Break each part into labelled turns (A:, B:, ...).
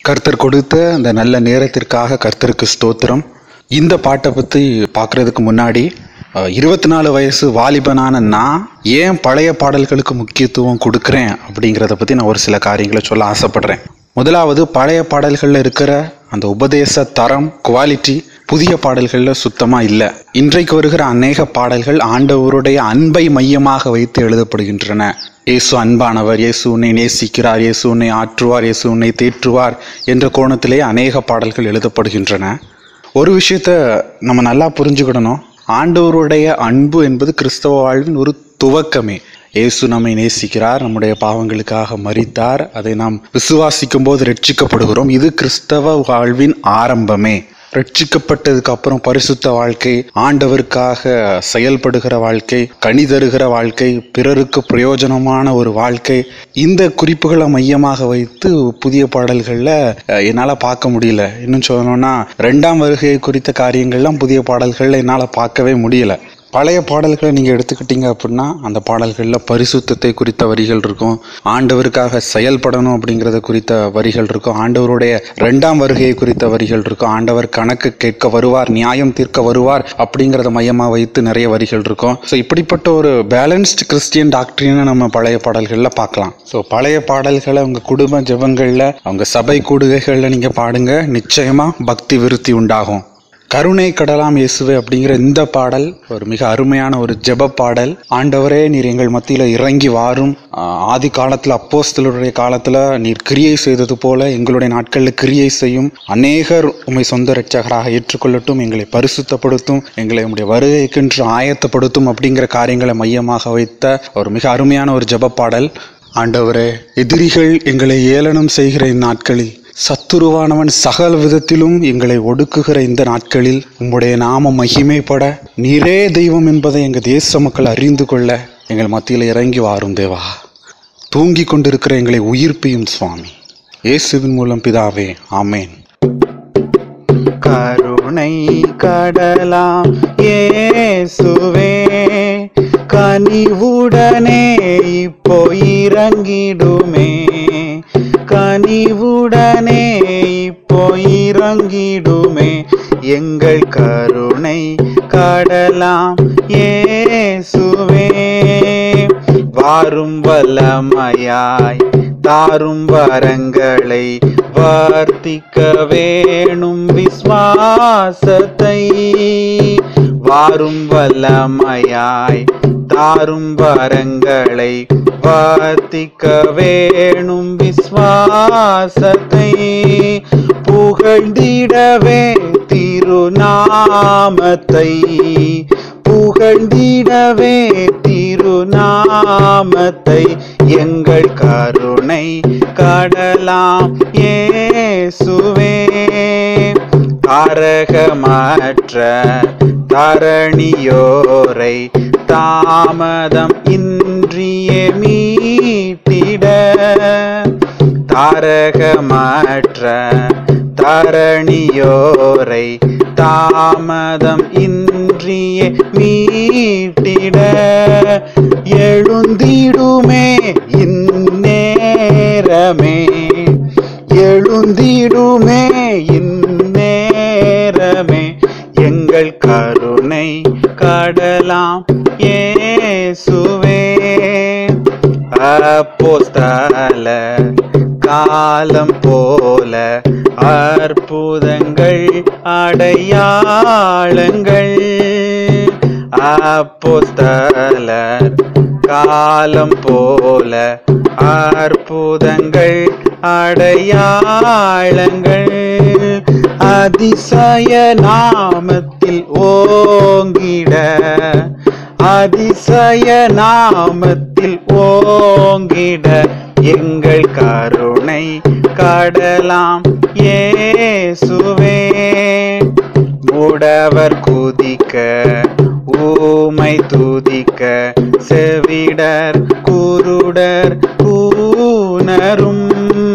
A: கர்த்தர் கொடுத்த அந்த நல்ல நேரத்திற்காக கர்த்தருக்கு ஸ்தோத்திரம் இந்த பாட்டை பற்றி பார்க்குறதுக்கு முன்னாடி இருபத்தி நாலு வயசு வாலிபனான நான் ஏன் பழைய பாடல்களுக்கு முக்கியத்துவம் கொடுக்குறேன் அப்படிங்கிறத பற்றி நான் ஒரு சில காரியங்களை சொல்ல ஆசைப்படுறேன் முதலாவது பழைய பாடல்களில் இருக்கிற அந்த உபதேச தரம் குவாலிட்டி புதிய பாடல்களில் சுத்தமாக இல்லை இன்றைக்கு வருகிற அநேக பாடல்கள் ஆண்டவருடைய அன்பை மையமாக வைத்து எழுதப்படுகின்றன இயேசு அன்பானவர் இயேசு உன்னை நேசிக்கிறார் இயேசு உன்னை ஆற்றுவார் இயேசு உன்னை தேற்றுவார் என்ற கோணத்திலே அநேக பாடல்கள் எழுதப்படுகின்றன ஒரு விஷயத்த நம்ம நல்லா புரிஞ்சுக்கிடணும் ஆண்டவருடைய அன்பு என்பது கிறிஸ்தவ வாழ்வின் ஒரு துவக்கமே இயேசு நம்மை நேசிக்கிறார் நம்முடைய பாவங்களுக்காக மரித்தார் அதை நாம் விசுவாசிக்கும் போது ரட்சிக்கப்படுகிறோம் இது கிறிஸ்தவ வாழ்வின் ஆரம்பமே ரட்சிக்கப்பட்டதுக்கு அப்புறம் பரிசுத்த வாழ்க்கை ஆண்டவருக்காக செயல்படுகிற வாழ்க்கை கனி தருகிற வாழ்க்கை பிறருக்கு பிரயோஜனமான ஒரு வாழ்க்கை இந்த குறிப்புகளை மையமாக வைத்து புதிய பாடல்களில் என்னால் பார்க்க முடியல இன்னும் சொல்லணும்னா ரெண்டாம் வருகை குறித்த காரியங்கள்லாம் புதிய பாடல்களில் என்னால் பார்க்கவே முடியல பழைய பாடல்களை நீங்கள் எடுத்துக்கிட்டீங்க அப்படின்னா அந்த பாடல்களில் பரிசுத்தத்தை குறித்த வரிகள் இருக்கும் ஆண்டவருக்காக செயல்படணும் அப்படிங்கிறத குறித்த வரிகள் இருக்கும் ஆண்டவருடைய ரெண்டாம் வருகையை குறித்த வரிகள் இருக்கும் ஆண்டவர் கணக்கு கேட்க வருவார் நியாயம் தீர்க்க வருவார் அப்படிங்கிறத மையமாக வைத்து நிறைய வரிகள் இருக்கும் ஸோ இப்படிப்பட்ட ஒரு பேலன்ஸ்டு கிறிஸ்டியன் டாக்டரினை நம்ம பழைய பாடல்களில் பார்க்கலாம் ஸோ பழைய பாடல்களை உங்கள் குடும்ப ஜெபங்களில் அவங்க சபை கூடுகைகளில் நீங்கள் பாடுங்க நிச்சயமாக பக்தி விருத்தி உண்டாகும் கருணை கடலாம் இயேசுவே அப்படிங்கிற இந்த பாடல் ஒரு மிக அருமையான ஒரு ஜெப பாடல் ஆண்டவரே நீர் எங்கள் மத்தியில் இறங்கி வாரும் ஆஹ் ஆதி காலத்தில் அப்போஸ்தலருடைய காலத்தில் நீர் கிரியை செய்தது போல எங்களுடைய நாட்களில் கிரியை செய்யும் அநேகர் உம்மை சொந்த ரட்சகராக ஏற்றுக்கொள்ளட்டும் எங்களை பரிசுத்தப்படுத்தும் எங்களை உம்முடைய வருகைக்கென்று ஆயத்தப்படுத்தும் அப்படிங்கிற காரியங்களை மையமாக வைத்த ஒரு மிக அருமையான ஒரு ஜெப பாடல் ஆண்டவரே எதிரிகள் எங்களை ஏளனம் செய்கிற இந்நாட்களில் சத்துருவானவன் சகல விதத்திலும் எங்களை ஒடுக்குகிற இந்த நாட்களில் உம்முடைய நாம மகிமைப்பட நீரே தெய்வம் என்பதை எங்கள் தேச மக்கள் அறிந்து கொள்ள எங்கள் மத்தியில் இறங்கி வாரும் தேவா தூங்கி கொண்டிருக்கிற எங்களை உயிர்ப்பியும் சுவாமி இயேசுவின் மூலம் பிதாவே ஆமேன் கருணை கடலாம் இயேசுவே கனிவுடனே இப்போ இறங்கிடுமே கனிவுடனே இப்போ இறங்கிடுமே எங்கள் கருணை கடலாம் இயேசுவே வாரும் வல்லமையாய் தாரும் வரங்களை வர்த்திக்க வேணும் விஸ்வாசத்தை வாரும் வல்லமையாய் தாரும் வரங்களை வர்த்திக்க வேணும் விஸ்வாசத்தை புகழ்ந்திடவே திருநாமத்தை புகழ்ந்திடவே திருநாமத்தை எங்கள் கருணை கடலாம் இயேசுவே தாரகமற்ற தரணியோரை தாமதம் இன்றியே மீட்டிட தாரகமற்ற தரணியோரை தாமதம் இன்றியே மீட்டிட எழுந்திடுமே இந்நேரமே எழுந்திடுமே இந்நேரமே எங்கள் கருணை கடலாம் இயேசுவே அப்போஸ்தல காலம் போல அற்புதங்கள் அடையாளங்கள் அப்போஸ்தலர் காலம் போல அற்புதங்கள் அடையாளங்கள் அதிசய நாமத்தில் ஓங்கிட அதிசய நாமத்தில் ஓங்கிட எங்கள் கருணை கடலாம் இயேசுவே முடவர் குதிக்க ஊமை துதிக்க செவிடர் குருடர் கூனரும்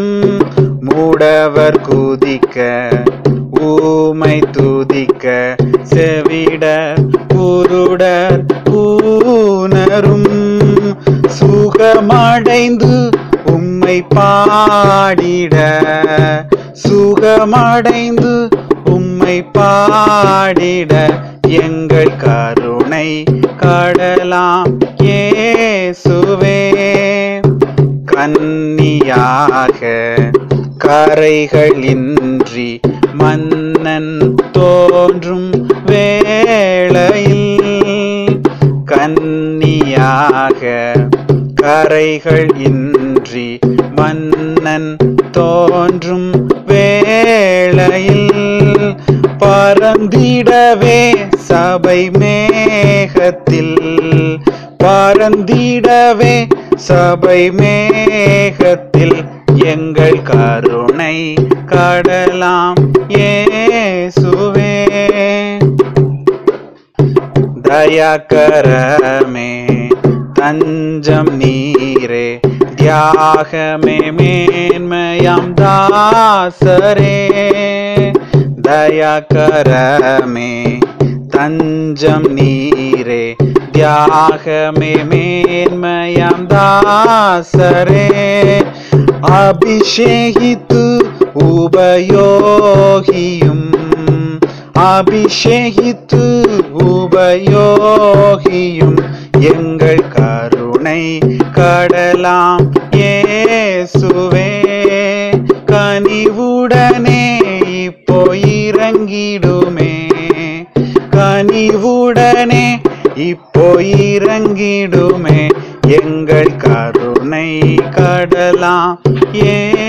A: மூடவர் குதிக்க ஊமை துதிக்க செவிடர் குருடர் கூனரும் சுகமடைந்து உம்மை பாடிட சுகமடைந்து உம்மை பாடிட எங்கள் கருணை கடலாம் இயேசுவே கன்னியாக கரைகளின்றி மன்னன் தோன்றும் வேளையில் கன்னியாக கரைகள் இன்றி மன்னன் தோன்றும் வேளையில் பறந்திடவே சபை மேகத்தில் பறந்திடவே சபை மேகத்தில் எங்கள் கருணை கடலாம் இயேசுவே தயாகரமே தஞ்சம் நீரே தியாகமே மேன்மையாம் தாசரே தயாகரமே தஞ்சம் நீரே தியாகமே மேன்மையாம் தாசரே அபிஷேகித்து உபயோகியும் அபிஷேகித்து உபயோகியும் எங்கள் கருணை கடலாம் இயேசுவே கனிவுடனே இப்போ இறங்கிடுமே கனிவுடனே இப்போ இறங்கிடுமே எங்கள் கருணை கடலாம் ஏ